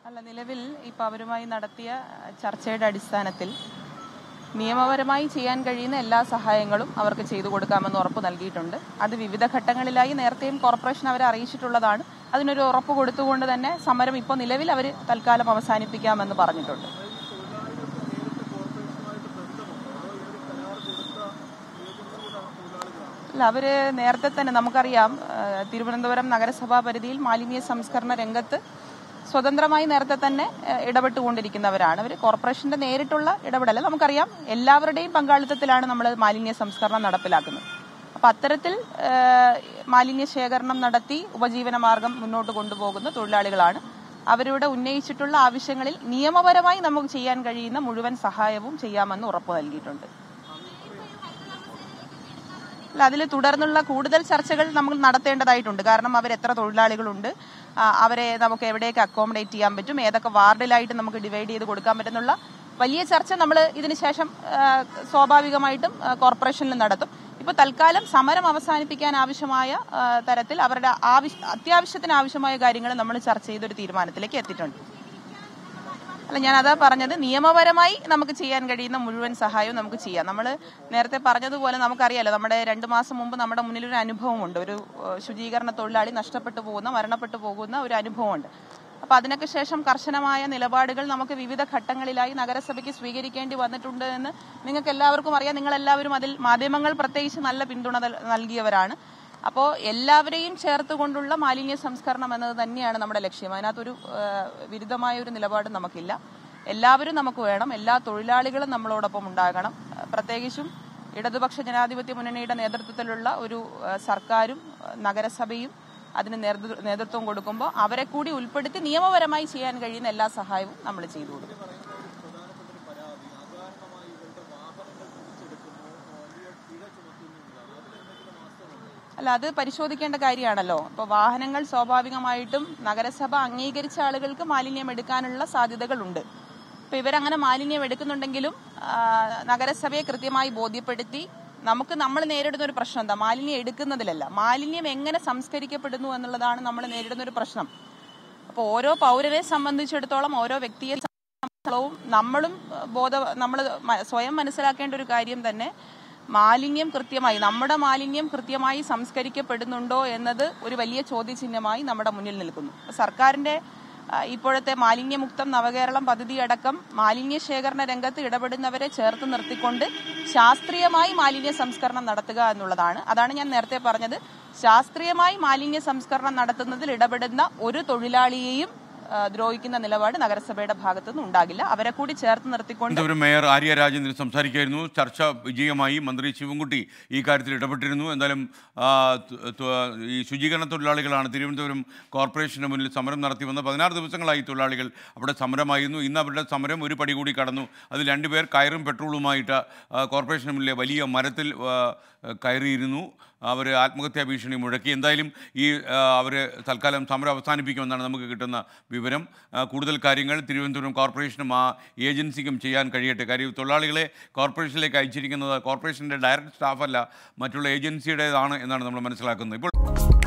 അല്ല നിലവിൽ ഇപ്പം അവരുമായി നടത്തിയ ചർച്ചയുടെ അടിസ്ഥാനത്തിൽ നിയമപരമായി ചെയ്യാൻ കഴിയുന്ന എല്ലാ സഹായങ്ങളും അവർക്ക് ചെയ്തു കൊടുക്കാമെന്ന് ഉറപ്പ് നൽകിയിട്ടുണ്ട് അത് വിവിധ ഘട്ടങ്ങളിലായി നേരത്തെയും കോർപ്പറേഷൻ അവരെ അറിയിച്ചിട്ടുള്ളതാണ് അതിനൊരു ഉറപ്പ് കൊടുത്തുകൊണ്ട് തന്നെ സമരം ഇപ്പോൾ നിലവിൽ അവർ തൽക്കാലം അവസാനിപ്പിക്കാമെന്ന് പറഞ്ഞിട്ടുണ്ട് അല്ല അവര് നേരത്തെ തന്നെ നമുക്കറിയാം ആ, തിരുവനന്തപുരം നഗരസഭാ പരിധിയിൽ മാലിന്യ സംസ്കരണ രംഗത്ത് സ്വതന്ത്രമായി നേരത്തെ തന്നെ ആ, ഇടപെട്ടുകൊണ്ടിരിക്കുന്നവരാണ് അവർ കോർപ്പറേഷന്റെ നേരിട്ടുള്ള ഇടപെടൽ നമുക്കറിയാം എല്ലാവരുടെയും പങ്കാളിത്തത്തിലാണ് നമ്മൾ മാലിന്യ സംസ്കരണം നടപ്പിലാക്കുന്നത് അപ്പൊ അത്തരത്തിൽ ആ, മാലിന്യ ശേഖരണം നടത്തി ഉപജീവന മാർഗം മുന്നോട്ട് കൊണ്ടുപോകുന്ന തൊഴിലാളികളാണ് അവരിവിടെ ഉന്നയിച്ചിട്ടുള്ള ആവശ്യങ്ങളിൽ നിയമപരമായി നമുക്ക് ചെയ്യാൻ കഴിയുന്ന മുഴുവൻ സഹായവും ചെയ്യാമെന്ന് ഉറപ്പ് നൽകിയിട്ടുണ്ട് അല്ല അതിൽ തുടർന്നുള്ള കൂടുതൽ ചർച്ചകൾ നമ്മൾ നടത്തേണ്ടതായിട്ടുണ്ട് കാരണം അവർ എത്ര തൊഴിലാളികളുണ്ട് ആ, അവരെ നമുക്ക് എവിടെയൊക്കെ അക്കോമഡേറ്റ് ചെയ്യാൻ പറ്റും ഏതൊക്കെ വാർഡിലായിട്ട് നമുക്ക് ഡിവൈഡ് ചെയ്ത് കൊടുക്കാൻ പറ്റുന്നുള്ള വലിയ ചർച്ച നമ്മൾ ഇതിന് ശേഷം ആ, സ്വാഭാവികമായിട്ടും ആ, കോർപ്പറേഷനിൽ നടത്തും ഇപ്പോൾ തൽക്കാലം സമരം അവസാനിപ്പിക്കാൻ ആവശ്യമായ ആ, തരത്തിൽ അവരുടെ ആവശ്യ അത്യാവശ്യത്തിന് ആവശ്യമായ കാര്യങ്ങൾ നമ്മൾ ചർച്ച ചെയ്തൊരു തീരുമാനത്തിലേക്ക് എത്തിയിട്ടുണ്ട് അല്ല ഞാൻ അതാ പറഞ്ഞത് നിയമപരമായി നമുക്ക് ചെയ്യാൻ കഴിയുന്ന മുഴുവൻ സഹായവും നമുക്ക് ചെയ്യാം നമ്മൾ നേരത്തെ പറഞ്ഞതുപോലെ നമുക്കറിയാലോ നമ്മുടെ രണ്ട് മാസം മുമ്പ് നമ്മുടെ മുന്നിൽ ഒരു അനുഭവമുണ്ട് ഒരു ഏഹ്, ശുചീകരണ തൊഴിലാളി നഷ്ടപ്പെട്ടു പോകുന്ന മരണപ്പെട്ടു പോകുന്ന ഒരു അനുഭവമുണ്ട് അപ്പൊ അതിനൊക്കെ ശേഷം കർശനമായ നിലപാടുകൾ നമുക്ക് വിവിധ ഘട്ടങ്ങളിലായി നഗരസഭയ്ക്ക് സ്വീകരിക്കേണ്ടി വന്നിട്ടുണ്ട് എന്ന് നിങ്ങൾക്ക് എല്ലാവർക്കും അറിയാം നിങ്ങൾ എല്ലാവരും അതിൽ മാധ്യമങ്ങൾ പ്രത്യേകിച്ച് നല്ല പിന്തുണ നൽ- നൽകിയവരാണ് അപ്പോൾ എല്ലാവരെയും ചേർത്തുകൊണ്ടുള്ള മാലിന്യ സംസ്കരണം എന്നത് തന്നെയാണ് നമ്മുടെ ലക്ഷ്യം അതിനകത്തൊരു ആ, വിരുദ്ധമായ ഒരു നിലപാട് നമുക്കില്ല എല്ലാവരും നമുക്ക് വേണം എല്ലാ തൊഴിലാളികളും നമ്മളോടൊപ്പം ഉണ്ടാകണം ആ, പ്രത്യേകിച്ചും ഇടതുപക്ഷ ജനാധിപത്യ മുന്നണിയുടെ നേതൃത്വത്തിലുള്ള ഒരു ആ, സർക്കാരും ആ, നഗരസഭയും അതിന് നേതൃ- നേതൃത്വം കൊടുക്കുമ്പോൾ അവരെ കൂടി ഉൾപ്പെടുത്തി നിയമപരമായി ചെയ്യാൻ കഴിയുന്ന എല്ലാ സഹായവും നമ്മൾ ചെയ്തു കൊടുക്കും അല്ല അത് പരിശോധിക്കേണ്ട കാര്യമാണല്ലോ അപ്പോൾ വാഹനങ്ങൾ സ്വാഭാവികമായിട്ടും നഗരസഭ അംഗീകരിച്ച ആളുകൾക്ക് മാലിന്യം എടുക്കാനുള്ള സാധ്യതകളുണ്ട് അപ്പൊ ഇവരങ്ങനെ മാലിന്യം എടുക്കുന്നുണ്ടെങ്കിലും ആ, നഗരസഭയെ കൃത്യമായി ബോധ്യപ്പെടുത്തി നമുക്ക് നമ്മൾ നേരിടുന്ന ഒരു പ്രശ്നം എന്താ മാലിന്യം എടുക്കുന്നതിലല്ല മാലിന്യം എങ്ങനെ സംസ്കരിക്കപ്പെടുന്നു എന്നുള്ളതാണ് നമ്മൾ നേരിടുന്ന ഒരു പ്രശ്നം അപ്പോൾ ഓരോ പൗരനെ സംബന്ധിച്ചിടത്തോളം ഓരോ വ്യക്തിയെ സംബന്ധിച്ചിടത്തോളം നമ്മളും ബോധ നമ്മൾ സ്വയം മനസ്സിലാക്കേണ്ട ഒരു കാര്യം തന്നെ മാലിന്യം കൃത്യമായി നമ്മുടെ മാലിന്യം കൃത്യമായി സംസ്കരിക്കപ്പെടുന്നുണ്ടോ എന്നത് ഒരു വലിയ ചോദ്യചിഹ്നമായി നമ്മുടെ മുന്നിൽ നിൽക്കുന്നു സർക്കാരിന്റെ ആ, ഇപ്പോഴത്തെ മാലിന്യമുക്തം നവകേരളം പദ്ധതി അടക്കം മാലിന്യ ശേഖരണ രംഗത്ത് ഇടപെടുന്നവരെ ചേർത്ത് നിർത്തിക്കൊണ്ട് ശാസ്ത്രീയമായി മാലിന്യ സംസ്കരണം നടത്തുക എന്നുള്ളതാണ് അതാണ് ഞാൻ നേരത്തെ പറഞ്ഞത് ശാസ്ത്രീയമായി മാലിന്യ സംസ്കരണം നടത്തുന്നതിൽ ഇടപെടുന്ന ഒരു തൊഴിലാളിയെയും ആ, ദ്രോഹിക്കുന്ന നിലപാട് നഗരസഭയുടെ ഭാഗത്തുനിന്ന് ഉണ്ടാകില്ല അവരെ കൂടി ചേർത്ത് നിർത്തിക്കൊണ്ട് തിരുവനന്തപുരം മേയർ ആര്യ രാജേന്ദ്രൻ സംസാരിക്കായിരുന്നു ചർച്ച വിജയമായി മന്ത്രി ശിവൻകുട്ടി ഈ കാര്യത്തിൽ ഇടപെട്ടിരുന്നു എന്തായാലും ആ, തു- തു- ഈ ശുചീകരണ തൊഴിലാളികളാണ് തിരുവനന്തപുരം കോർപ്പറേഷന് മുന്നിൽ സമരം നടത്തി വന്ന പതിനാറ് ദിവസങ്ങളായി തൊഴിലാളികൾ അവിടെ സമരമായിരുന്നു ഇന്ന് അവരുടെ സമരം ഒരു പടി കൂടി കടന്നു അതിൽ രണ്ടുപേർ കയറും പെട്രോളുമായിട്ട് ആ, കോർപ്പറേഷന് മുന്നിലെ വലിയ മരത്തിൽ ആ, കയറിയിരുന്നു അവർ ആത്മഹത്യാ ഭീഷണി മുഴക്കി എന്തായാലും ഈ അവർ തൽക്കാലം സമരം അവസാനിപ്പിക്കുമെന്നാണ് നമുക്ക് കിട്ടുന്ന വിവരം ആ, കൂടുതൽ കാര്യങ്ങൾ തിരുവനന്തപുരം കോർപ്പറേഷനും ആ ഏജൻസിക്കും ചെയ്യാൻ കഴിയട്ടെ കാര്യം തൊഴിലാളികളെ കോർപ്പറേഷനിലേക്ക് അയച്ചിരിക്കുന്നത് കോർപ്പറേഷൻ്റെ ഡയറക്റ്റ് സ്റ്റാഫല്ല മറ്റുള്ള ഏജൻസിയുടേതാണ് എന്നാണ് നമ്മൾ മനസ്സിലാക്കുന്നത് ഇപ്പോൾ